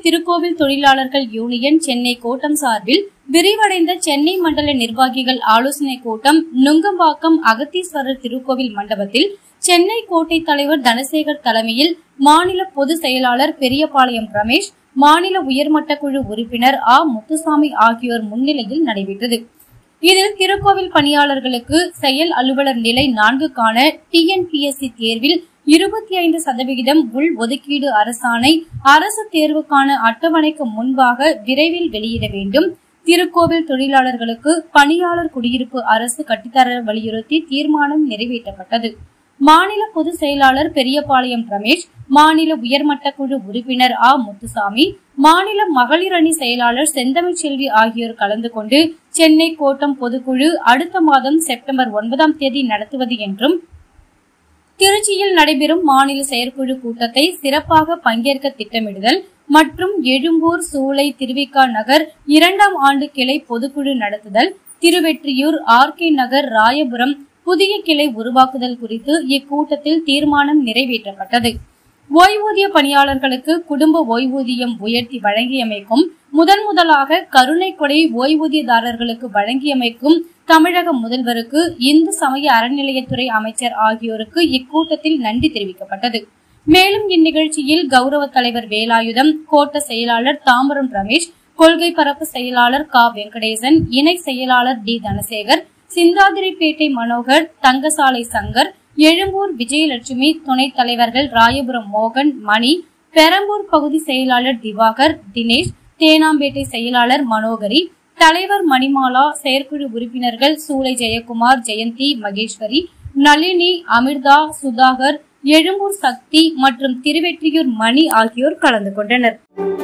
திருக்கோவில் தொழிலாளர்கள் யூனியன் சென்னை கோட்டம் சார்பில் விரிவடைந்த சென்னை மண்டல நிர்வாகிகள் ஆலோசனை கூட்டம் நுங்கம்பாக்கம் அகத்தீஸ்வரர் திருக்கோவில் மண்டபத்தில் சென்னை கோட்டை தலைவர் தனசேகர் தலைமையில் மாநில பொதுச் செயலாளர் பெரியபாளையம் ரமேஷ் மாநில உயர்மட்ட குழு உறுப்பினர் ஆ முத்துசாமி ஆகியோர் முன்னிலையில் நடைபெற்றது இதில் திருக்கோவில் பணியாளர்களுக்கு செயல் அலுவலர் நிலை நான்குக்கான டிஎன்பிஎஸ்சி தேர்வில் இருபத்தி ஐந்து சதவிகிதம் உள் ஒதுக்கீடு அரசாணை அரசு தேர்வுக்கான அட்டவணைக்கு முன்பாக விரைவில் வெளியிட வேண்டும் திருக்கோவில் தொழிலாளர்களுக்கு பணியாளர் குடியிருப்பு அரசு கட்டித்தர வலியுறுத்தி தீர்மானம் நிறைவேற்றப்பட்டது மாநில பொதுச் செயலாளர் பெரியபாளையம் ரமேஷ் மாநில உயர்மட்ட குழு உறுப்பினர் ஆ முத்துசாமி மாநில மகளிர் அணி செயலாளர் செந்தமிழ் செல்வி ஆகியோர் கலந்து கொண்டு சென்னை கோட்டம் பொதுக்குழு அடுத்த மாதம் செப்டம்பர் ஒன்பதாம் தேதி நடத்துவது என்றும் திருச்சியில் நடைபெறும் மாநில செயற்குழு கூட்டத்தை சிறப்பாக பங்கேற்க திட்டமிடுதல் மற்றும் எழும்பூர் சூளை திருவிக்கா நகர் இரண்டாம் ஆண்டு கிளை பொதுக்குழு நடத்துதல் திருவெற்றியூர் ஆர் கே நகர் ராயபுரம் புதிய கிளை உருவாக்குதல் குறித்து இக்கூட்டத்தில் தீர்மானம் நிறைவேற்றப்பட்டது ஓய்வூதிய பணியாளர்களுக்கு குடும்ப ஓய்வூதியம் உயர்த்தி வழங்கியமைக்கும் முதன் முதலாக கருணை கொடை ஓய்வூதியதாரர்களுக்கு வழங்கியமைக்கும் தமிழக முதல்வருக்கு இந்து சமய அறநிலையத்துறை அமைச்சர் ஆகியோருக்கு இக்கூட்டத்தில் நன்றி தெரிவிக்கப்பட்டது மேலும் இந்நிகழ்ச்சியில் கௌரவ தலைவர் வேலாயுதம் கோட்ட செயலாளர் தாம்பரம் ரமேஷ் கொள்கை பரப்பு செயலாளர் கா வெங்கடேசன் இணை செயலாளர் டி தனசேகர் சிந்தாதிரிப்பேட்டை மனோகர் தங்கசாலை சங்கர் எழும்பூர் விஜயலட்சுமி துணைத் தலைவர்கள் ராயபுரம் மோகன் மணி பெரம்பூர் பகுதி செயலாளர் திவாகர் தினேஷ் தேனாம்பேட்டை செயலாளர் மனோகரி தலைவர் மணிமாலா செயற்குழு உறுப்பினர்கள் சூளை ஜெயக்குமார் ஜெயந்தி மகேஸ்வரி நளினி அமிர்தா சுதாகர் எழும்பூர் சக்தி மற்றும் திருவெற்றியூர் மணி ஆகியோர் கலந்து கொண்டனர்